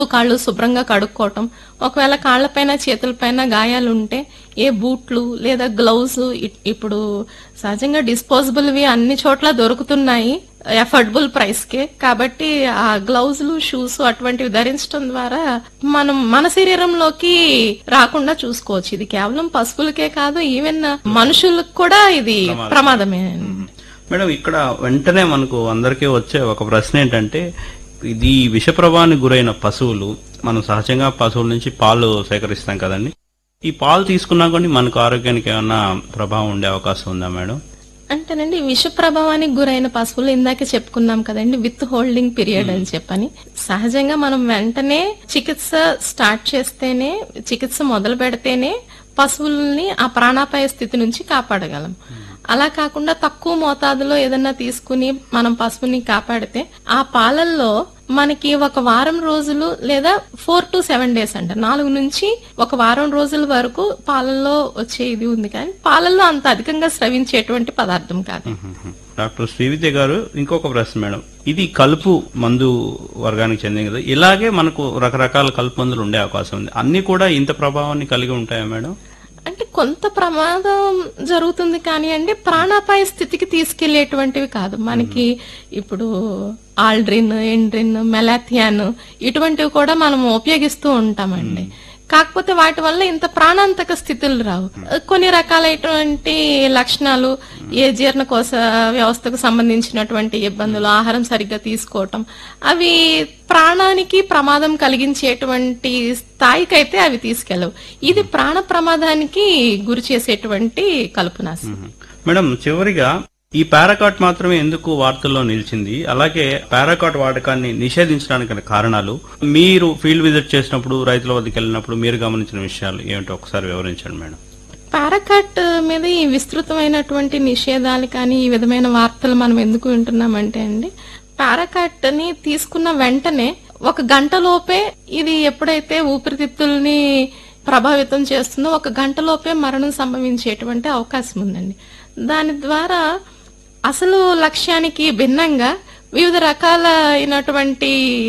కాళ్ళు శుభ్రంగా కడుక్కోవటం ఒకవేళ కాళ్ళపైన చేతులపైన గాయాలు ఉంటే ఏ బూట్లు లేదా గ్లౌజ్ ఇప్పుడు సహజంగా డిస్పోజబుల్వి అన్ని చోట్ల దొరుకుతున్నాయి ఎఫర్డబుల్ ప్రైస్ కే కాబట్టి ఆ గ్లౌజులు షూస్ అటువంటివి ధరించడం ద్వారా మనం మన శరీరంలోకి రాకుండా చూసుకోవచ్చు ఇది కేవలం పశువులకే కాదు ఈవెన్ మనుషులకు కూడా ఇది ప్రమాదమే మేడం ఇక్కడ వెంటనే మనకు అందరికీ వచ్చే ఒక ప్రశ్న ఏంటంటే ఇది విష ప్రభావానికి గురైన పశువులు మనం సహజంగా పశువుల నుంచి పాలు సేకరిస్తాం కదండి ఈ పాలు తీసుకున్నా కానీ మనకు ఆరోగ్యానికి ఏమన్నా ప్రభావం ఉండే అవకాశం ఉందా మేడం అంటేనండి విష ప్రభావానికి గురైన పశువులు ఇందాకే చెప్పుకున్నాం కదండి విత్ హోల్డింగ్ పీరియడ్ అని చెప్పని సహజంగా మనం వెంటనే చికిత్స స్టార్ట్ చేస్తేనే చికిత్స మొదలు పెడితేనే పశువుల్ని ఆ ప్రాణాపాయ స్థితి నుంచి కాపాడగలం అలా కాకుండా తక్కువ మోతాదులో ఏదన్నా తీసుకుని మనం పశువుని కాపాడితే ఆ పాలల్లో మనకి ఒక వారం రోజులు లేదా ఫోర్ టు సెవెన్ డేస్ అంట నాలుగు నుంచి ఒక వారం రోజుల వరకు పాలల్లో వచ్చే ఇది ఉంది కానీ పాలల్లో అంత అధికంగా స్రవించేటువంటి పదార్థం కాదు డాక్టర్ శ్రీవిద్య గారు ఇంకొక ప్రశ్న మేడం ఇది కలుపు మందు వర్గానికి చెందింది కదా ఇలాగే మనకు రకరకాల కలుపు మందులు ఉండే అవకాశం ఉంది అన్ని కూడా ఇంత ప్రభావాన్ని కలిగి ఉంటాయా మేడం అంటే కొంత ప్రమాదం జరుగుతుంది కానీ అండి ప్రాణాపాయ స్థితికి తీసుకెళ్లేటువంటివి కాదు మనకి ఇప్పుడు ఆల్డ్రిన్ ఎండ్రిన్ మెలాథియాన్ ఇటువంటివి కూడా మనం ఉపయోగిస్తూ ఉంటామండి కాకపోతే వాటి వల్ల ఇంత ప్రాణాంతక స్థితులు రావు కొన్ని రకాలైనటువంటి లక్షణాలు ఏ జీర్ణకోశ వ్యవస్థకు సంబంధించినటువంటి ఇబ్బందులు ఆహారం సరిగ్గా తీసుకోవటం అవి ప్రాణానికి ప్రమాదం కలిగించేటువంటి స్థాయికైతే అవి తీసుకెళ్ళవు ఇది ప్రాణ ప్రమాదానికి గురి చేసేటువంటి కలుపునాశం మేడం చివరిగా ఈ పారాకాట్ మాత్రమే ఎందుకు వార్తల్లో నిలిచింది అలాగే పారాకాట్ వాడకాన్ని నిషేధించడానికి గల కారణాలు మీరు ఫీల్డ్ విజిట్ చేసినప్పుడు రైతుల వద్దకు వెళ్ళినప్పుడు మీరు గమనించిన విషయాలు ఏమిటో ఒకసారి వివరించండి మేడం పారాకాట్ మీద ఈ విస్తృతమైనటువంటి నిషేధాలు కానీ ఈ విధమైన వార్తలు మనం ఎందుకు వింటున్నామంటే అండి పారాకాట్ ని తీసుకున్న వెంటనే ఒక గంట లోపే ఇది ఎప్పుడైతే ఊపిరితిత్తుల్ని ప్రభావితం చేస్తుందో ఒక గంట లోపే మరణం సంభవించేటువంటి అవకాశం ఉందండి దాని ద్వారా అసలు లక్ష్యానికి భిన్నంగా వివిధ రకాల అయినటువంటి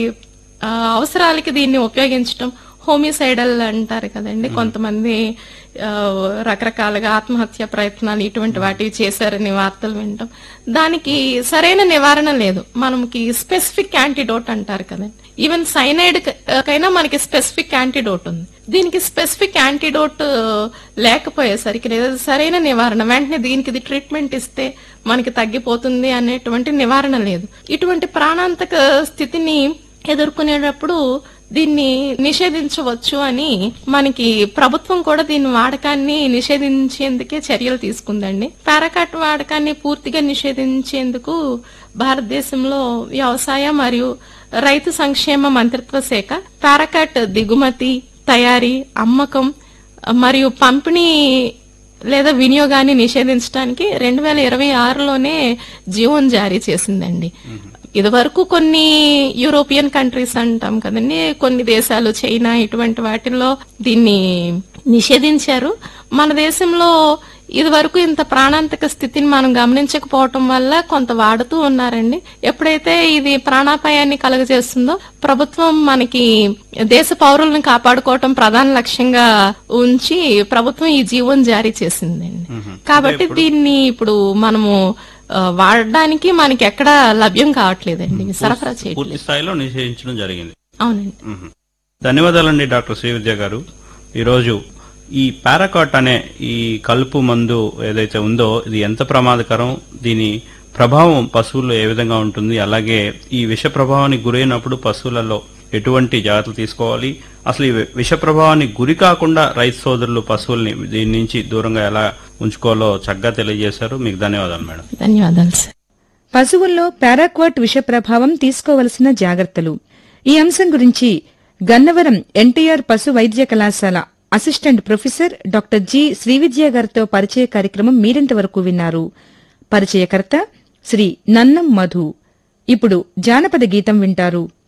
ఆ, అవసరాలకి దీన్ని ఉపయోగించడం హోమిసైడల్ అంటారు కదండి కొంతమంది ఆ, రకరకాలుగా ఆత్మహత్య ప్రయత్నాలు ఇటువంటి వాటివి చేశారని వార్తలు వింటాం దానికి సరైన నివారణ లేదు మనకి స్పెసిఫిక్ యాంటీడోట్ అంటారు కదండి ఈవెన్ సైనైడ్ కైనా మనకి స్పెసిఫిక్ యాంటీడోట్ ఉంది దీనికి స్పెసిఫిక్ యాంటీడోట్ లేకపోయేసరికి లేదా సరైన నివారణ వెంటనే దీనికి ఇది ట్రీట్మెంట్ ఇస్తే మనకి తగ్గిపోతుంది అనేటువంటి నివారణ లేదు ఇటువంటి ప్రాణాంతక స్థితిని ఎదుర్కొనేటప్పుడు దీన్ని నిషేధించవచ్చు అని మనకి ప్రభుత్వం కూడా దీని వాడకాన్ని నిషేధించేందుకే చర్యలు తీసుకుందండి పారాకాట్ వాడకాన్ని పూర్తిగా నిషేధించేందుకు భారతదేశంలో వ్యవసాయ మరియు రైతు సంక్షేమ మంత్రిత్వ శాఖ పారాకాట్ దిగుమతి తయారీ అమ్మకం మరియు పంపిణీ లేదా వినియోగాన్ని నిషేధించడానికి రెండు వేల ఇరవై ఆరులోనే జీవోన్ జారీ చేసిందండి ఇదివరకు కొన్ని యూరోపియన్ కంట్రీస్ అంటాం కదండి కొన్ని దేశాలు చైనా ఇటువంటి వాటిల్లో దీన్ని నిషేధించారు మన దేశంలో ఇదివరకు ఇంత ప్రాణాంతక స్థితిని మనం గమనించకపోవటం వల్ల కొంత వాడుతూ ఉన్నారండి ఎప్పుడైతే ఇది ప్రాణాపాయాన్ని కలుగజేస్తుందో ప్రభుత్వం మనకి దేశ పౌరులను కాపాడుకోవటం ప్రధాన లక్ష్యంగా ఉంచి ప్రభుత్వం ఈ జీవోని జారీ చేసిందండి కాబట్టి దీన్ని ఇప్పుడు మనము ఆ, వాడడానికి మనకి ఎక్కడ లభ్యం కావట్లేదండి సరఫరా చేయట్లేదు పూర్తి స్థాయిలో నిషేధించడం జరిగింది అవునండి మ్మ్. ధన్యవాదాలండి డాక్టర్ శ్రీవిద్య గారు ఈరోజు ఈ పారాకాట్ అనే ఈ కలుపు మందు ఏదైతే ఉందో ఇది ఎంత ప్రమాదకరం దీని ప్రభావం పశువుల్లో ఏ విధంగా ఉంటుంది అలాగే ఈ విష ప్రభావానికి గురైనప్పుడు పశువులలో ఎటువంటి జాగ్రత్తలు తీసుకోవాలి అసలు ఈ విష ప్రభావానికి గురి కాకుండా రైతు సోదరులు పశువుల్ని దీని నుంచి దూరంగా ఎలా ఉంచుకోవాలో చక్కగా తెలియజేశారు మీకు ధన్యవాదాలు మేడం ధన్యవాదాలు సార్ పశువుల్లో పారాక్వాట్ విష ప్రభావం తీసుకోవలసిన జాగ్రత్తలు ఈ అంశం గురించి గన్నవరం ఎన్టీఆర్ పశు వైద్య కళాశాల assistant professor doctor G Srividya గారితో పరిచయ కార్యక్రమం మీరింతవరకు విన్నారు పరిచయకర్త శ్రీ నన్నం మధు ఇప్పుడు జానపద గీతం వింటారు